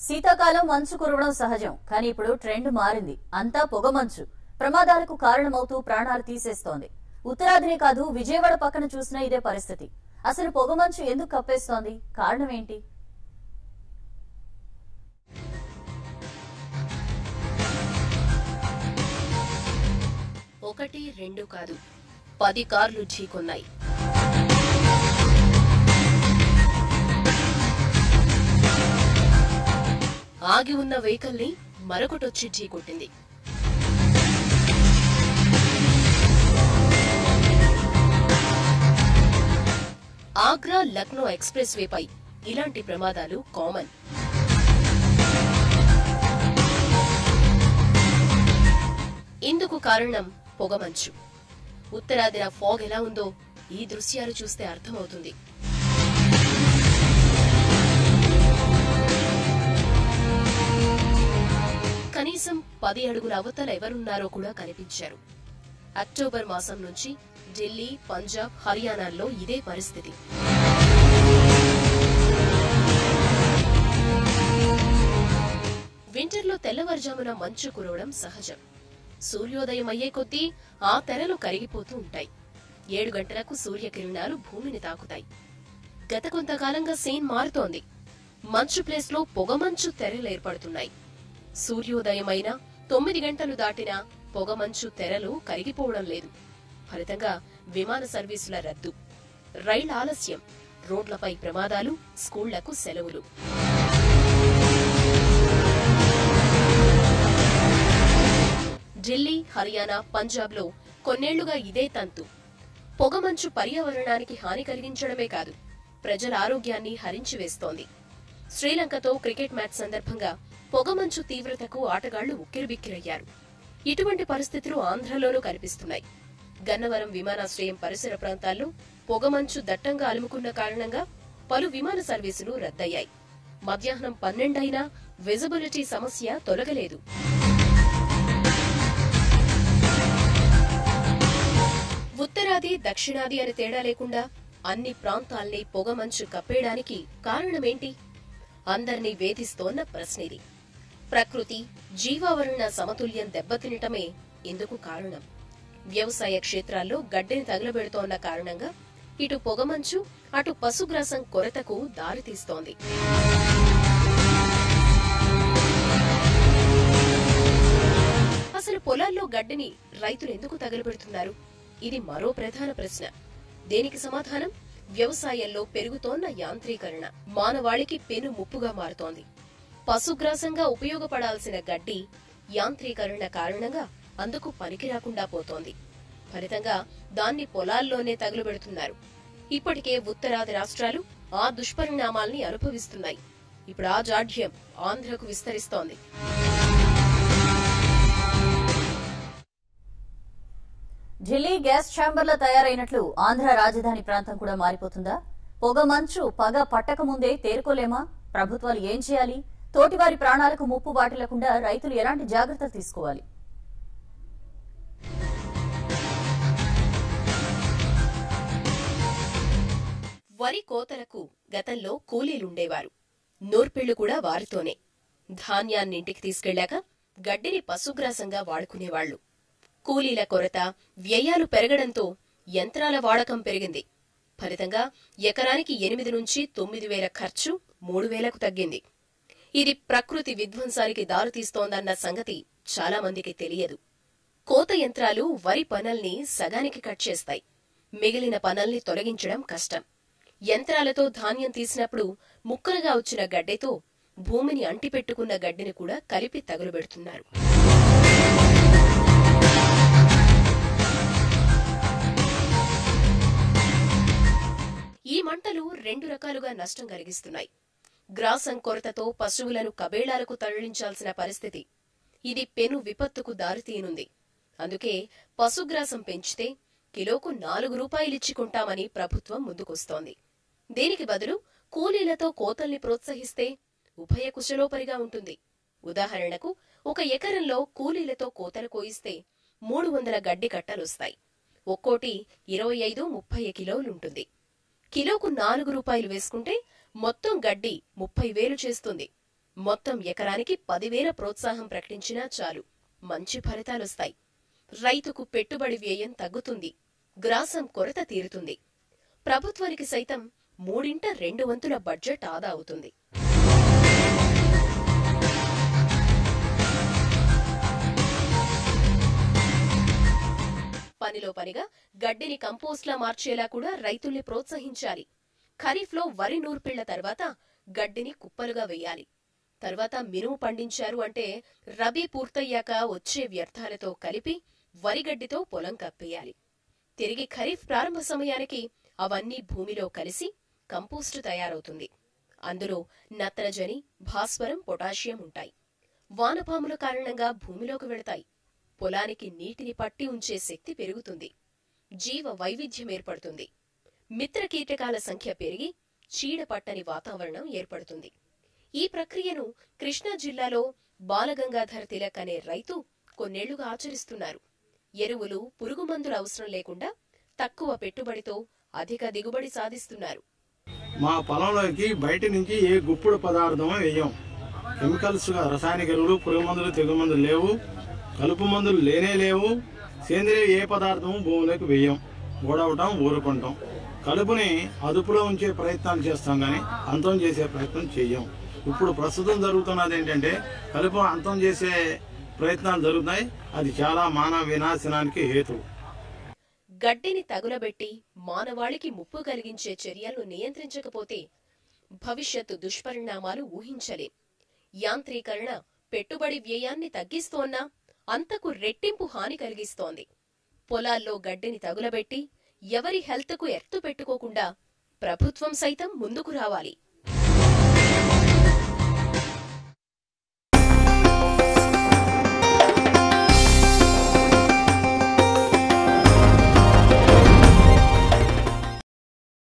శీతాకాలం మంచు కురవడం సహజం కానీ ఇప్పుడు ట్రెండ్ మారింది అంతా పొగ మంచు ప్రమాదాలకు కారణమవుతూ ప్రాణాలు తీసేస్తోంది ఉత్తరాదినే కాదు విజయవాడ పక్కన చూసినా ఇదే పరిస్థితి అసలు పొగ మంచు ఎందుకు కప్పేస్తోంది కారణం ఏంటి ఒకటి రెండు కాదు పది కార్లు ఢీకొన్నాయి ఆగి ఉన్న వెహికల్ ని మరొకటొచ్చి ఢీకొట్టింది ఆగ్రా లక్నో ఎక్స్ప్రెస్ వేపై ఇలాంటి ప్రమాదాలు కామన్ ఇందుకు కారణం పొగమంచు ఉత్తరాదిన ఫాగ్ ఎలా ఉందో ఈ దృశ్యాలు చూస్తే అర్థమవుతుంది కనీసం పది అడుగుల అవతల ఎవరున్నారో కూడా కనిపించారు అక్టోబర్ మాసం నుంచి ఢిల్లీ పంజాబ్ హర్యానాల్లో ఇదే పరిస్థితి వింటర్లో తెల్లవారుజామున మంచు కురవడం సహజం సూర్యోదయం అయ్యే కొద్దీ ఆ తెరలు కరిగిపోతూ ఉంటాయి ఏడు గంటలకు సూర్యకిరణాలు భూమిని తాకుతాయి గత కొంతకాలంగా సీన్ మారుతోంది మంచు ప్లేస్ లో పొగమంచు తెరలు ఏర్పడుతున్నాయి సూర్యోదయమైన తొమ్మిది గంటలు దాటినా పొగమంచు తెరలు కరిగిపోవడం లేదు ఫలితంగా విమాన సర్వీసుల రద్దు రైళ్ల ఆలస్యం రోడ్లపై ప్రమాదాలు స్కూళ్లకు సెలవులు ఢిల్లీ హర్యానా పంజాబ్ లో కొన్నేళ్లుగా ఇదే తంతు పొగమంచు పర్యావరణానికి హాని కలిగించడమే కాదు ప్రజల ఆరోగ్యాన్ని హరించి వేస్తోంది శ్రీలంకతో క్రికెట్ మ్యాచ్ సందర్భంగా పొగమంచు తీవ్రతకు ఆటగాళ్లు ఉక్కిరిబిక్కిరయ్యారు ఇటువంటి పరిస్థితులు ఆంధ్రలోనూ కనిపిస్తున్నాయి గన్నవరం విమానాశ్రయం పరిసర ప్రాంతాల్లో పొగమంచు దట్టంగా అలుముకున్న కారణంగా పలు విమాన సర్వీసులు రద్దయ్యాయి మధ్యాహ్నం పన్నెండైనా విజిబిలిటీ సమస్య తొలగలేదు ఉత్తరాది దక్షిణాది అని తేడా లేకుండా అన్ని ప్రాంతాల్ని పొగమంచు కప్పేయడానికి కారణమేంటి అందర్నీ వేధిస్తోన్న ప్రశ్న ఇది ప్రకృతి జీవావరణ సమతుల్యం దెబ్బతినటమే ఇందుకు కారణం వ్యవసాయ క్షేత్రాల్లో గడ్డిని తగలబెడుతోన్న కారణంగా ఇటు పొగమంచు అటు పశుగ్రాసం కొరతకు దారితీస్తోంది అసలు పొలాల్లో గడ్డిని రైతులు ఎందుకు తగలబెడుతున్నారు ఇది మరో ప్రధాన ప్రశ్న దేనికి సమాధానం వ్యవసాయంలో పెరుగుతోన్న యాంత్రీకరణ మానవాళికి పెను ముప్పుగా మారుతోంది పశుగ్రాసంగా ఉపయోగపడాల్సిన గడ్డి యాంత్రీకరణ కారణంగా అందుకు పనికి రాకుండా పోతోంది ఫలితంగా దాన్ని పొలాల్లోనే తగులబెడుతున్నారు ఇప్పటికే ఉత్తరాది రాష్ట్రాలు ఆ దుష్పరిణామాల్ని అనుభవిస్తున్నాయి ఇప్పుడు ఆ జాడ్యం ఆంధ్రకు విస్తరిస్తోంది ఢిల్లీ గ్యాస్ ఛాంబర్ల తయారైనట్లు ఆంధ్ర రాజధాని ప్రాంతం కూడా మారిపోతుందా పొగ మంచు పగ పట్టక ముందే తేరుకోలేమా ప్రభుత్వాలు ఏం చేయాలి తోటివారి ప్రాణాలకు ముప్పు వాటిల్లకుండా రైతులు ఎలాంటి జాగ్రత్తలు తీసుకోవాలి వరి కోతలకు గతంలో కూలీలుండేవారు నూర్పిళ్లు కూడా వారితోనే ధాన్యాన్ని ఇంటికి తీసుకెళ్లాక గడ్డిని పశుగ్రాసంగా వాడుకునేవాళ్లు కూలీల కొరత వ్యయాలు పెరగడంతో యంత్రాల వాడకం పెరిగింది ఫలితంగా ఎకరానికి ఎనిమిది నుంచి తొమ్మిది వేల ఖర్చు మూడు వేలకు తగ్గింది ఇది ప్రకృతి విధ్వంసానికి దారితీస్తోందన్న సంగతి చాలా మందికి తెలియదు కోత యంత్రాలు వరి పనల్ని సగానికి కట్ చేస్తాయి మిగిలిన పనల్ని తొలగించడం కష్టం యంత్రాలతో ధాన్యం తీసినప్పుడు ముక్కలుగా వచ్చిన గడ్డెతో భూమిని అంటిపెట్టుకున్న గడ్డిని కూడా కలిపి తగులబెడుతున్నారు ఈ మంటలు రెండు రకాలుగా నష్టం కలిగిస్తున్నాయి గ్రాసం కొరతతో పశువులను కబేళాలకు తరలించాల్సిన పరిస్థితి ఇది పెను విపత్తుకు దారితీయనుంది అందుకే పశుగ్రాసం పెంచితే కిలోకు నాలుగు రూపాయలిచ్చి కొంటామని ప్రభుత్వం ముందుకొస్తోంది దీనికి బదులు కూలీలతో కోతల్ని ప్రోత్సహిస్తే ఉభయ కుశలోపరిగా ఉంటుంది ఉదాహరణకు ఒక ఎకరంలో కూలీలతో కోతలు కోయిస్తే మూడు వందల గడ్డి కట్టలొస్తాయి ఒక్కోటి ఇరవై ఐదు ముప్పై కిలోలుంటుంది కిలోకు నాలుగు రూపాయలు వేసుకుంటే మొత్తం గడ్డి ముప్పై వేలు చేస్తుంది మొత్తం ఎకరానికి పదివేల ప్రోత్సాహం ప్రకటించినా చాలు మంచి ఫలితాలొస్తాయి రైతుకు పెట్టుబడి వ్యయం తగ్గుతుంది గ్రాసం కొరత తీరుతుంది ప్రభుత్వానికి సైతం మూడింట రెండు వంతుల బడ్జెట్ ఆదా అవుతుంది పనిలో పనిగా గడ్డిని కంపోస్ట్లా మార్చేలా కూడా రైతుల్ని ప్రోత్సహించాలి ఖరీఫ్లో వరి నూర్పిళ్ల తర్వాత గడ్డిని కుప్పలుగా వేయాలి తర్వాత మినుము పండించారు అంటే రబీ పూర్తయ్యాక వచ్చే వ్యర్థాలతో కలిపి వరిగడ్డితో పొలం కప్పేయాలి తిరిగి ఖరీఫ్ ప్రారంభ సమయానికి అవన్నీ భూమిలో కలిసి కంపోస్టు తయారవుతుంది అందులో నత్రజని భాస్వరం పొటాషియం ఉంటాయి వానపాముల కారణంగా భూమిలోకి వెళతాయి పొలానికి నీటిని పట్టి ఉంచే శక్తి పెరుగుతుంది జీవ వైవిధ్యం ఏర్పడుతుంది మిత్ర కీటకాల సంఖ్య పెరిగి చీడ పట్టని వాతావరణం ఏర్పడుతుంది ఈ ప్రక్రియను కృష్ణా జిల్లాలో బాలగంగాధర్ తిలక్ అనే రైతు కొన్నేళ్లుగా ఆచరిస్తున్నారు ఎరువులు పురుగుమందుల అవసరం లేకుండా తక్కువ పెట్టుబడితో అధిక దిగుబడి సాధిస్తున్నారు మా పొలంలోకి బయట నుంచి ఏ గుప్పుడు పదార్థమో వేయం కెమికల్స్ గా రసాయనిక ఎరువులు పురుగు మందులు తెగులు మందులు లేవు కలుపు మందులు లేనే లేవు సేంద్రియ ఏ పదార్థము భూమిలోకి వేయం ఊడవటం ఊరుకుంటాం కలుపుని అదుపులో ఉంచే ప్రయత్నాలు చేస్తాం కానీ అంతం చేసే ప్రయత్నం చెయ్యం ఇప్పుడు ప్రస్తుతం జరుగుతున్నది ఏంటంటే కలుపు అంతం చేసే ప్రయత్నాలు జరుగుతున్నాయి అది చాలా మానవ వినాశనానికి హేతువు గడ్డిని తగులబెట్టి మానవాళికి ముప్పు కలిగించే చర్యలను నియంత్రించకపోతే భవిష్యత్తు దుష్పరిణామాలు ఊహించలేం యాంత్రీకరణ పెట్టుబడి వ్యయాన్ని తగ్గిస్తోన్నా అంతకు రెట్టింపు హాని కలిగిస్తోంది పొలాల్లో గడ్డిని తగులబెట్టి ఎవరి హెల్త్కు ఎర్తు పెట్టుకోకుండా ప్రభుత్వం సైతం ముందుకు రావాలి